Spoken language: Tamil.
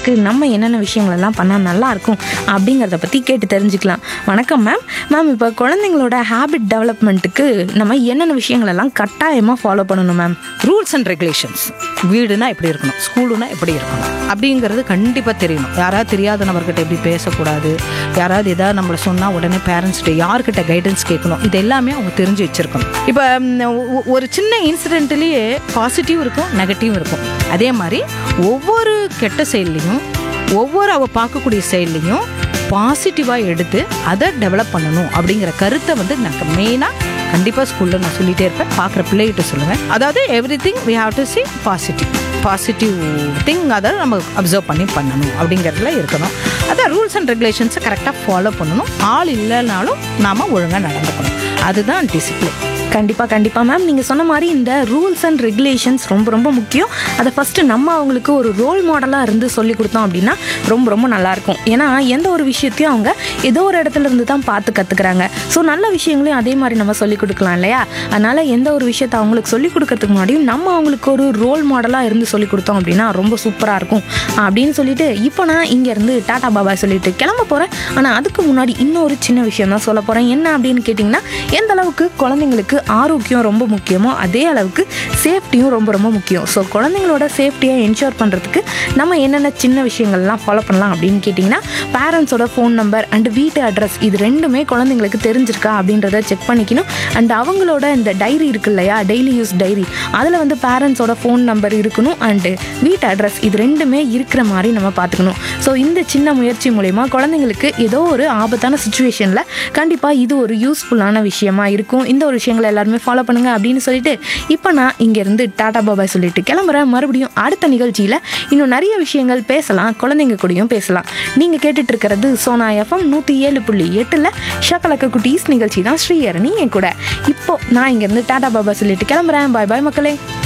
குழந்தைங்களுக்கு நம்ம என்னென்ன விஷயங்கள் எல்லாம் பண்ணால் நல்லா இருக்கும் அப்படிங்கிறத பற்றி கேட்டு தெரிஞ்சுக்கலாம் வணக்கம் மேம் மேம் இப்போ குழந்தைங்களோட ஹேபிட் டெவலப்மெண்ட்டுக்கு நம்ம என்னென்ன விஷயங்கள் எல்லாம் கட்டாயமாக ஃபாலோ பண்ணணும் மேம் ரூல்ஸ் அண்ட் ரெகுலேஷன்ஸ் வீடுனா எப்படி இருக்கணும் ஸ்கூலுனா எப்படி இருக்கணும் அப்படிங்கிறது கண்டிப்பாக தெரியணும் யாராவது தெரியாத நபர்கிட்ட எப்படி பேசக்கூடாது யாராவது ஏதாவது நம்மளை சொன்னால் உடனே பேரண்ட்ஸ்கிட்ட யார்கிட்ட கைடன்ஸ் கேட்கணும் இது எல்லாமே அவங்க தெரிஞ்சு வச்சுருக்கணும் இப்போ ஒரு சின்ன இன்சிடென்ட்லேயே பாசிட்டிவ் இருக்கும் நெகட்டிவ் இருக்கும் அதே மாதிரி ஒவ்வொரு கெட்ட செயல்லையும் ஒவ்வொரு அவள் பார்க்கக்கூடிய செயல்லையும் பாசிட்டிவாக எடுத்து அதை டெவலப் பண்ணணும் அப்படிங்கிற கருத்தை வந்து எனக்கு மெயினாக கண்டிப்பாக ஸ்கூலில் நான் சொல்லிகிட்டே இருப்பேன் பார்க்குற பிள்ளைகிட்ட சொல்லுவேன் அதாவது everything we have to see positive positive thing அதை நம்ம அப்சர்வ் பண்ணி பண்ணணும் அப்படிங்கிறதுல இருக்கணும் அதான் ரூல்ஸ் அண்ட் ரெகுலேஷன்ஸை கரெக்டாக ஃபாலோ பண்ணணும் ஆள் இல்லைனாலும் நாம் ஒழுங்காக நடந்துக்கணும் அதுதான் டிசிப்ளின் கண்டிப்பாக கண்டிப்பாக மேம் நீங்கள் சொன்ன மாதிரி இந்த ரூல்ஸ் அண்ட் ரெகுலேஷன்ஸ் ரொம்ப ரொம்ப முக்கியம் அதை ஃபஸ்ட்டு நம்ம அவங்களுக்கு ஒரு ரோல் மாடலாக இருந்து சொல்லி கொடுத்தோம் அப்படின்னா ரொம்ப ரொம்ப நல்லாயிருக்கும் ஏன்னா எந்த ஒரு விஷயத்தையும் அவங்க ஏதோ ஒரு இடத்துல இருந்து தான் பார்த்து கற்றுக்குறாங்க ஸோ நல்ல விஷயங்களையும் அதே மாதிரி நம்ம சொல்லிக் கொடுக்கலாம் இல்லையா அதனால் எந்த ஒரு விஷயத்தை அவங்களுக்கு சொல்லிக் கொடுக்கறதுக்கு முன்னாடியும் நம்ம அவங்களுக்கு ஒரு ரோல் மாடலாக இருந்து சொல்லி கொடுத்தோம் அப்படின்னா ரொம்ப சூப்பராக இருக்கும் அப்படின்னு சொல்லிட்டு இப்போ நான் இங்கேருந்து டாடா பாபாய் சொல்லிட்டு கிளம்ப போகிறேன் ஆனால் அதுக்கு முன்னாடி இன்னொரு சின்ன விஷயம் தான் சொல்ல போகிறேன் என்ன அப்படின்னு கேட்டிங்கன்னா எந்த அளவுக்கு குழந்தைங்களுக்கு ஆரோக்கியம் ரொம்ப முக்கியமோ அதே அளவுக்கு சேஃப்டியும் ரொம்ப ரொம்ப முக்கியம் ஸோ குழந்தைங்களோட சேஃப்டியை என்ஷூர் பண்ணுறதுக்கு நம்ம என்னென்ன சின்ன விஷயங்கள்லாம் ஃபாலோ பண்ணலாம் அப்படின்னு கேட்டிங்கன்னா பேரண்ட்ஸோட ஃபோன் நம்பர் அண்ட் வீட்டு அட்ரஸ் இது ரெண்டுமே குழந்தைங்களுக்கு தெரிஞ்சிருக்கா அப்படின்றத செக் பண்ணிக்கணும் அண்ட் அவங்களோட இந்த டைரி இருக்கு இல்லையா டெய்லி யூஸ் டைரி அதில் வந்து பேரண்ட்ஸோட ஃபோன் நம்பர் இருக்கணும் அண்டு வீட்டு அட்ரஸ் இது ரெண்டுமே இருக்கிற மாதிரி நம்ம பார்த்துக்கணும் ஸோ இந்த சின்ன முயற்சி மூலயமா குழந்தைங்களுக்கு ஏதோ ஒரு ஆபத்தான சுச்சுவேஷனில் கண்டிப்பாக இது ஒரு யூஸ்ஃபுல்லான விஷயமா இருக்கும் இந்த ஒரு விஷயங்களை எல்லாருமே ஃபாலோ பண்ணுங்க அப்படின்னு சொல்லிட்டு இப்போ நான் இங்கேருந்து டாடா பாபாய் சொல்லிட்டு கிளம்புறேன் மறுபடியும் அடுத்த நிகழ்ச்சியில் இன்னும் நிறைய விஷயங்கள் பேசலாம் குழந்தைங்க கூடயும் பேசலாம் நீங்கள் கேட்டுட்டு இருக்கிறது சோனா எஃப்எம் நூற்றி ஏழு புள்ளி எட்டில் ஷக்கலக்க குட்டீஸ் நிகழ்ச்சி தான் ஸ்ரீஹரணி என் கூட இப்போ நான் இங்கேருந்து டாடா பாபா சொல்லிட்டு கிளம்புறேன் பாய் பாய் மக்களே